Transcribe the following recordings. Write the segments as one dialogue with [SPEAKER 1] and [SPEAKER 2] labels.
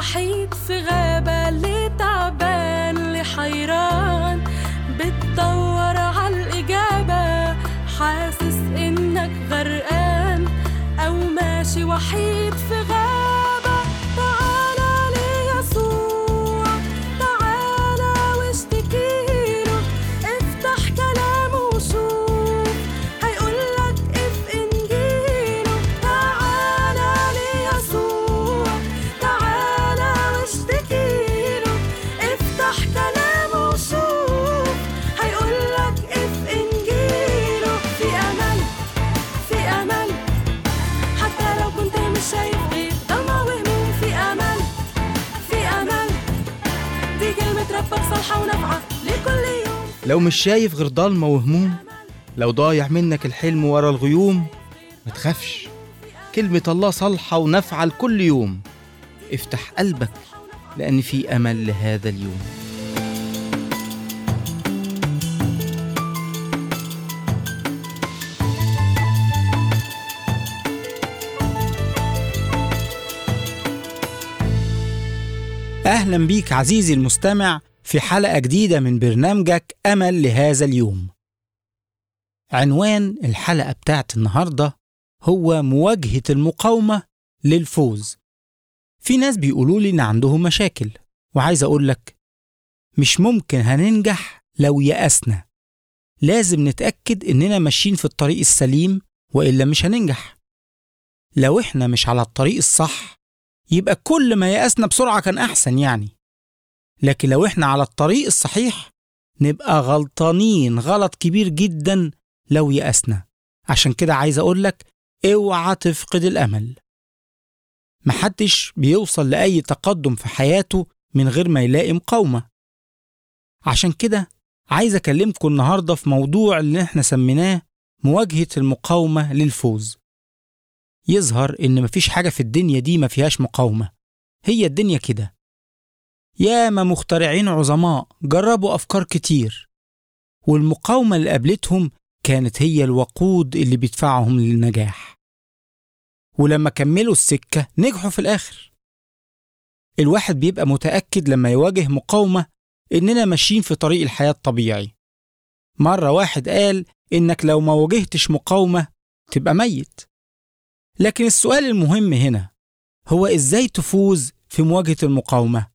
[SPEAKER 1] وحيد في غابة اللي تعبان اللي حيران بتدور عالإجابة حاسس إنك غرقان أو ماشي وحيد في غابة تعالى ليسوع تعالى واشتكيله افتح كلامه وشوف هيقولك اف انجيله تعالى ليسوع تعالى واشتكيله افتح كلامه وشوف هيقولك اف انجيله في امل في امل حتى لو كنت مش شايف غير ضلمة وهموم في امل في امل دي كلمة ربك صالحة ونافعة لكل يوم
[SPEAKER 2] لو مش شايف غير ضلمة وهموم لو ضايع منك الحلم ورا الغيوم ما تخافش كلمة الله صالحة ونافعة لكل يوم افتح قلبك لأن في أمل لهذا اليوم
[SPEAKER 3] أهلا بيك عزيزي المستمع في حلقة جديدة من برنامجك أمل لهذا اليوم. عنوان الحلقة بتاعت النهاردة هو مواجهة المقاومة للفوز. في ناس بيقولوا لي إن عندهم مشاكل وعايز أقول لك مش ممكن هننجح لو يأسنا. لازم نتأكد إننا ماشيين في الطريق السليم وإلا مش هننجح. لو إحنا مش على الطريق الصح يبقى كل ما يأسنا بسرعة كان أحسن يعني لكن لو إحنا على الطريق الصحيح نبقى غلطانين غلط كبير جدا لو يأسنا عشان كده عايز أقولك اوعى تفقد الأمل محدش بيوصل لأي تقدم في حياته من غير ما يلاقي مقاومة عشان كده عايز أكلمكم النهاردة في موضوع اللي احنا سميناه مواجهة المقاومة للفوز يظهر إن مفيش حاجة في الدنيا دي ما فيهاش مقاومة هي الدنيا كده ياما مخترعين عظماء جربوا أفكار كتير والمقاومة اللي قابلتهم كانت هي الوقود اللي بيدفعهم للنجاح ولما كملوا السكة نجحوا في الآخر الواحد بيبقى متأكد لما يواجه مقاومة إننا ماشيين في طريق الحياة الطبيعي مرة واحد قال إنك لو ما واجهتش مقاومة تبقى ميت لكن السؤال المهم هنا هو ازاي تفوز في مواجهة المقاومة؟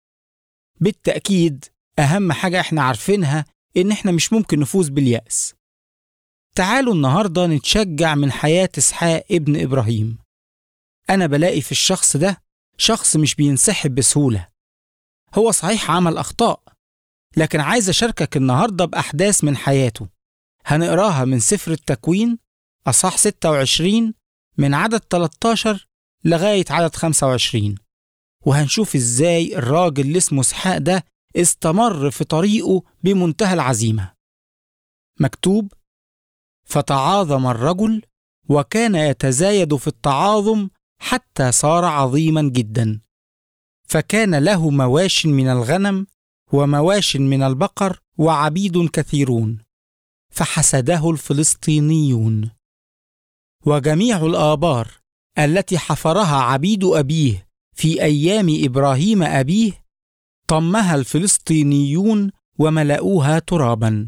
[SPEAKER 3] بالتأكيد أهم حاجة احنا عارفينها إن احنا مش ممكن نفوز باليأس. تعالوا النهاردة نتشجع من حياة إسحاق ابن إبراهيم. أنا بلاقي في الشخص ده شخص مش بينسحب بسهولة. هو صحيح عمل أخطاء، لكن عايز أشاركك النهاردة بأحداث من حياته. هنقراها من سفر التكوين أصح 26 من عدد 13 لغاية عدد 25 وهنشوف ازاي الراجل اللي اسمه اسحاق ده استمر في طريقه بمنتهى العزيمة مكتوب فتعاظم الرجل وكان يتزايد في التعاظم حتى صار عظيما جدا فكان له مواش من الغنم ومواش من البقر وعبيد كثيرون فحسده الفلسطينيون وجميع الآبار التي حفرها عبيد أبيه في أيام إبراهيم أبيه طمها الفلسطينيون وملأوها ترابا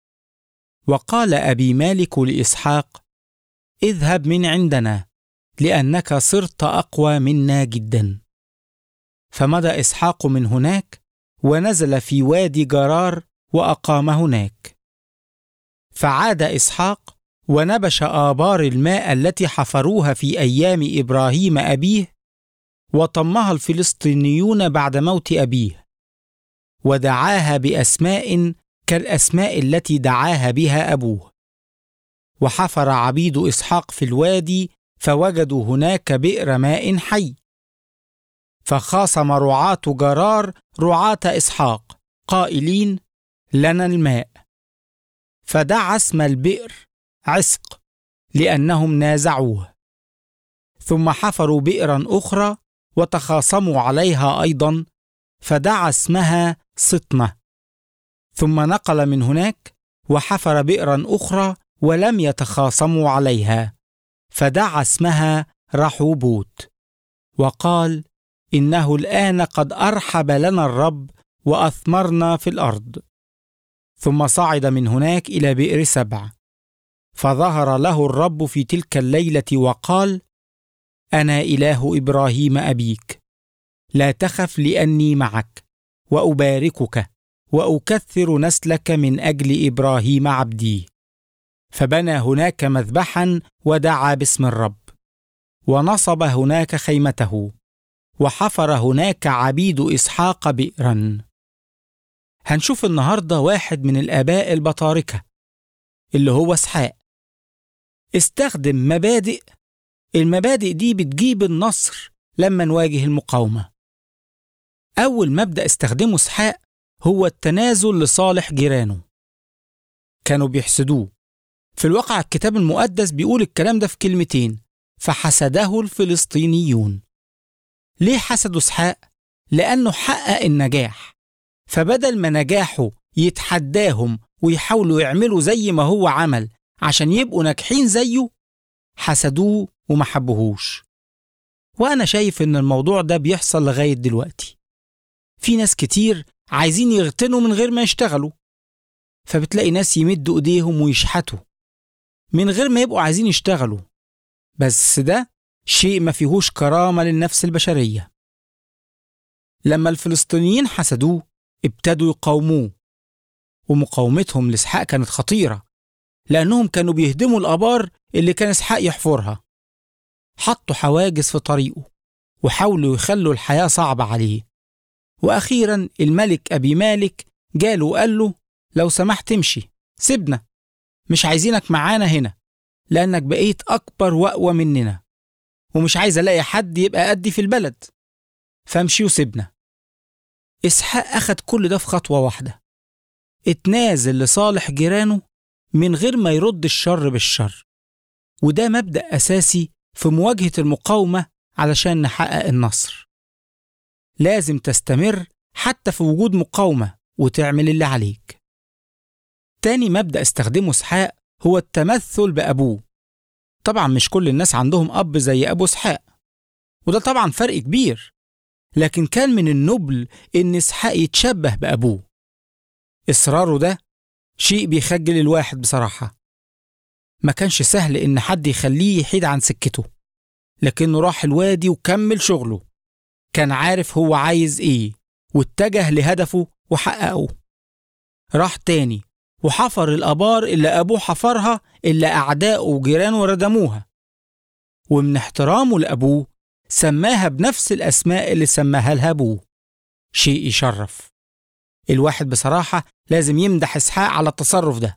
[SPEAKER 3] وقال أبي مالك لإسحاق اذهب من عندنا لأنك صرت أقوى منا جدا فمضى إسحاق من هناك ونزل في وادي جرار وأقام هناك فعاد إسحاق ونبش آبار الماء التي حفروها في أيام إبراهيم أبيه وطمها الفلسطينيون بعد موت أبيه ودعاها بأسماء كالأسماء التي دعاها بها أبوه وحفر عبيد إسحاق في الوادي فوجدوا هناك بئر ماء حي فخاصم رعاة جرار رعاة إسحاق قائلين لنا الماء فدعا اسم البئر عسق لأنهم نازعوه ثم حفروا بئرا أخرى وتخاصموا عليها أيضا فدعا اسمها سطنة ثم نقل من هناك وحفر بئرا أخرى ولم يتخاصموا عليها فدعا اسمها رحوبوت وقال إنه الآن قد أرحب لنا الرب وأثمرنا في الأرض ثم صعد من هناك إلى بئر سبع فظهر له الرب في تلك الليلة وقال أنا إله إبراهيم أبيك لا تخف لأني معك وأباركك وأكثر نسلك من أجل إبراهيم عبدي فبنى هناك مذبحا ودعا باسم الرب ونصب هناك خيمته وحفر هناك عبيد اسحاق بئرا هنشوف النهارده واحد من الاباء البطاركه اللي هو اسحاق استخدم مبادئ المبادئ دي بتجيب النصر لما نواجه المقاومه اول مبدا استخدمه اسحاق هو التنازل لصالح جيرانه كانوا بيحسدوه في الواقع الكتاب المقدس بيقول الكلام ده في كلمتين فحسده الفلسطينيون ليه حسدوا اسحاق؟ لأنه حقق النجاح فبدل ما نجاحه يتحداهم ويحاولوا يعملوا زي ما هو عمل عشان يبقوا ناجحين زيه حسدوه وما حبوهوش وأنا شايف إن الموضوع ده بيحصل لغاية دلوقتي في ناس كتير عايزين يغتنوا من غير ما يشتغلوا فبتلاقي ناس يمدوا إيديهم ويشحتوا من غير ما يبقوا عايزين يشتغلوا بس ده شيء ما فيهوش كرامة للنفس البشرية لما الفلسطينيين حسدوه ابتدوا يقاوموه ومقاومتهم لإسحاق كانت خطيرة لأنهم كانوا بيهدموا الآبار اللي كان إسحاق يحفرها حطوا حواجز في طريقه وحاولوا يخلوا الحياة صعبة عليه وأخيرا الملك أبي مالك جاله وقال له لو سمحت امشي سيبنا مش عايزينك معانا هنا لأنك بقيت أكبر وأقوى مننا ومش عايز ألاقي حد يبقى قدي في البلد فامشي وسيبنا إسحاق أخد كل ده في خطوة واحدة اتنازل لصالح جيرانه من غير ما يرد الشر بالشر وده مبدأ أساسي في مواجهة المقاومة علشان نحقق النصر لازم تستمر حتى في وجود مقاومة وتعمل اللي عليك تاني مبدأ استخدمه إسحاق هو التمثل بأبوه طبعا مش كل الناس عندهم أب زي أبو إسحاق وده طبعا فرق كبير لكن كان من النبل إن إسحاق يتشبه بأبوه إصراره ده شيء بيخجل الواحد بصراحة ما كانش سهل إن حد يخليه يحيد عن سكته لكنه راح الوادي وكمل شغله كان عارف هو عايز إيه واتجه لهدفه وحققه راح تاني وحفر الآبار اللي أبوه حفرها اللي أعدائه وجيرانه ردموها ومن احترامه لأبوه سماها بنفس الأسماء اللي سماها لها أبوه شيء يشرف الواحد بصراحة لازم يمدح إسحاق على التصرف ده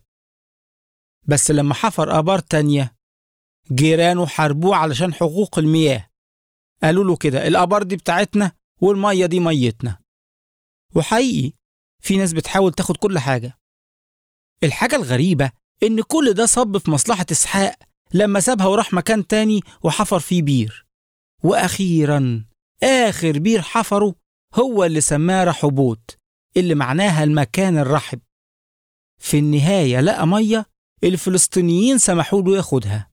[SPEAKER 3] بس لما حفر آبار تانية جيرانه حاربوه علشان حقوق المياه قالوا له كده الآبار دي بتاعتنا والمية دي ميتنا وحقيقي في ناس بتحاول تاخد كل حاجة الحاجة الغريبة إن كل ده صب في مصلحة إسحاق لما سابها وراح مكان تاني وحفر فيه بير وأخيرا آخر بير حفره هو اللي سماه رحبوت اللي معناها المكان الرحب في النهاية لقى مية الفلسطينيين سمحوا له ياخدها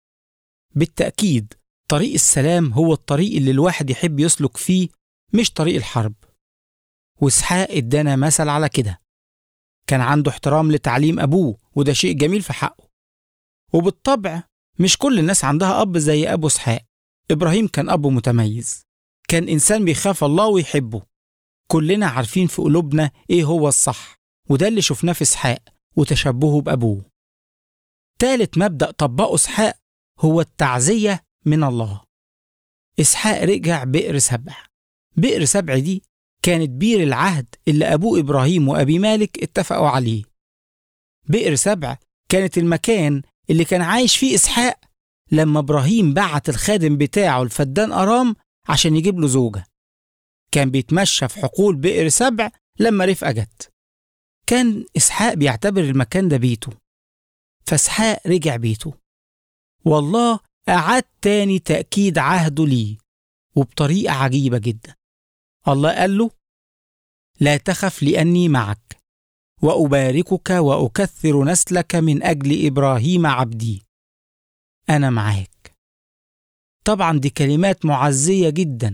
[SPEAKER 3] بالتأكيد طريق السلام هو الطريق اللي الواحد يحب يسلك فيه مش طريق الحرب وإسحاق ادانا مثل على كده كان عنده احترام لتعليم أبوه وده شيء جميل في حقه وبالطبع مش كل الناس عندها أب زي أبو إسحاق إبراهيم كان أب متميز كان إنسان بيخاف الله ويحبه كلنا عارفين في قلوبنا إيه هو الصح وده اللي شفناه في إسحاق وتشبهه بأبوه تالت مبدأ طبقه إسحاق هو التعزية من الله إسحاق رجع بئر سبع بئر سبع دي كانت بير العهد اللي أبوه إبراهيم وأبي مالك اتفقوا عليه بئر سبع كانت المكان اللي كان عايش فيه إسحاق لما إبراهيم بعت الخادم بتاعه الفدان أرام عشان يجيب له زوجة كان بيتمشى في حقول بئر سبع لما رفقة جت كان إسحاق بيعتبر المكان ده بيته فإسحاق رجع بيته والله أعاد تاني تأكيد عهده ليه وبطريقة عجيبة جدا الله قال له لا تخف لأني معك وأباركك وأكثر نسلك من أجل إبراهيم عبدي أنا معاك طبعا دي كلمات معزية جدا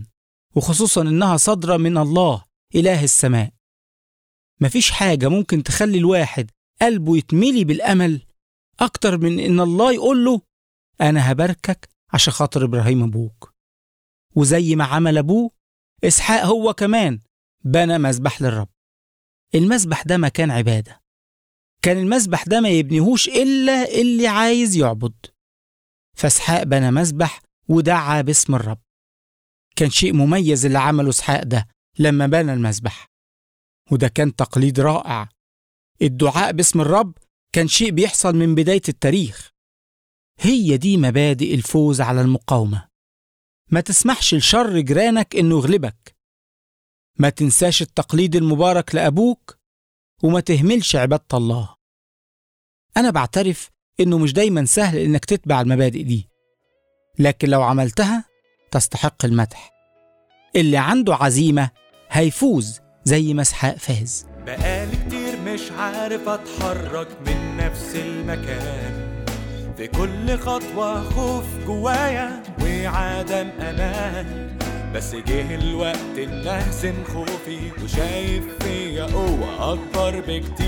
[SPEAKER 3] وخصوصا إنها صادرة من الله إله السماء مفيش حاجة ممكن تخلي الواحد قلبه يتملي بالأمل أكتر من إن الله يقول له أنا هباركك عشان خاطر إبراهيم أبوك وزي ما عمل أبوه إسحاق هو كمان بنى مسبح للرب المسبح ده مكان عبادة كان المسبح ده ما يبنيهوش إلا اللي عايز يعبد فإسحاق بنى مسبح ودعا باسم الرب كان شيء مميز اللي عمله إسحاق ده لما بنى المسبح وده كان تقليد رائع الدعاء باسم الرب كان شيء بيحصل من بداية التاريخ هي دي مبادئ الفوز على المقاومة ما تسمحش لشر جيرانك إنه يغلبك ما تنساش التقليد المبارك لأبوك وما تهملش عبادة الله أنا بعترف إنه مش دايما سهل إنك تتبع المبادئ دي لكن لو عملتها تستحق المدح اللي عنده عزيمة هيفوز زي ما اسحاق فاز
[SPEAKER 4] بقالي كتير مش عارف اتحرك من نفس المكان في كل خطوة خوف جوايا وعدم أمان بس جه الوقت إن أهزم خوفي وشايف فيا قوة أكبر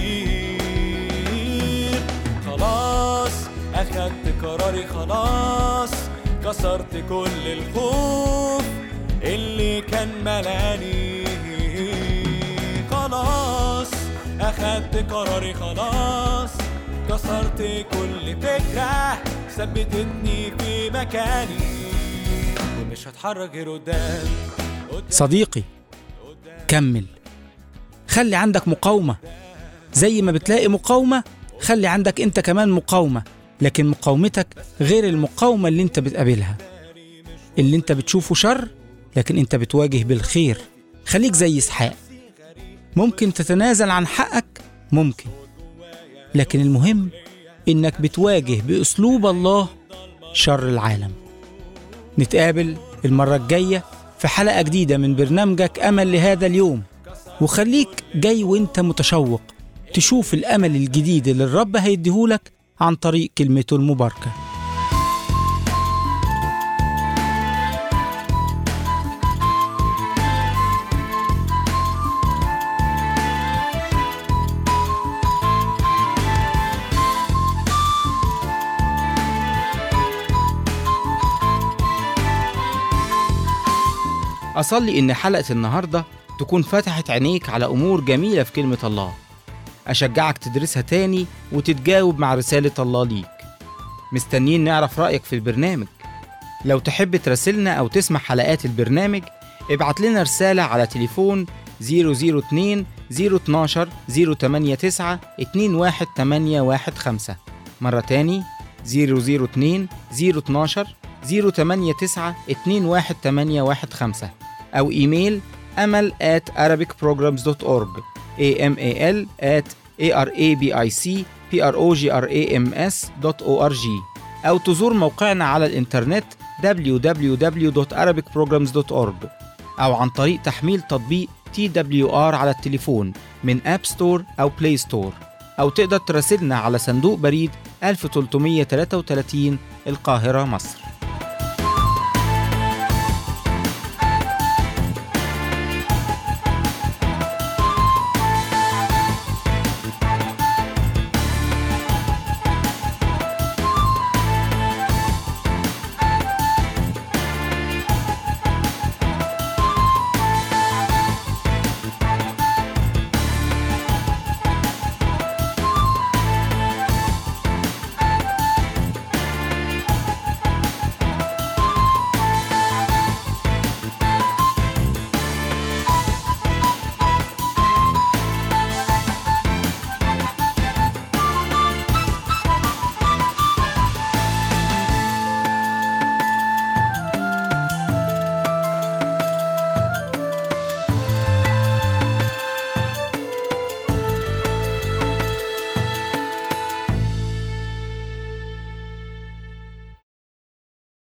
[SPEAKER 4] بكتير خلاص أخدت قراري خلاص كسرت كل الخوف اللي كان ملاني خلاص أخدت قراري خلاص كسرت كل فكرة ثبتتني في مكاني ومش هتحرك غير قدام قدام
[SPEAKER 3] صديقي كمل خلي عندك مقاومة زي ما بتلاقي مقاومة خلي عندك انت كمان مقاومة لكن مقاومتك غير المقاومة اللي انت بتقابلها اللي انت بتشوفه شر لكن انت بتواجه بالخير خليك زي اسحاق ممكن تتنازل عن حقك ممكن لكن المهم انك بتواجه باسلوب الله شر العالم نتقابل المرة الجاية في حلقة جديدة من برنامجك أمل لهذا اليوم وخليك جاي وانت متشوق تشوف الأمل الجديد اللي الرب هيديهولك عن طريق كلمته المباركة
[SPEAKER 2] أصلي إن حلقة النهاردة تكون فتحت عينيك على أمور جميلة في كلمة الله أشجعك تدرسها تاني وتتجاوب مع رسالة الله ليك مستنيين نعرف رأيك في البرنامج لو تحب تراسلنا أو تسمع حلقات البرنامج ابعت لنا رسالة على تليفون 002 012 089 21815 مرة تاني 002 012 089 21815 أو إيميل أمل at arabicprograms.org amal at arabicprograms.org أو تزور موقعنا على الإنترنت www.arabicprograms.org أو عن طريق تحميل تطبيق TWR على التليفون من أب ستور أو بلاي ستور أو تقدر تراسلنا على صندوق بريد 1333 القاهرة مصر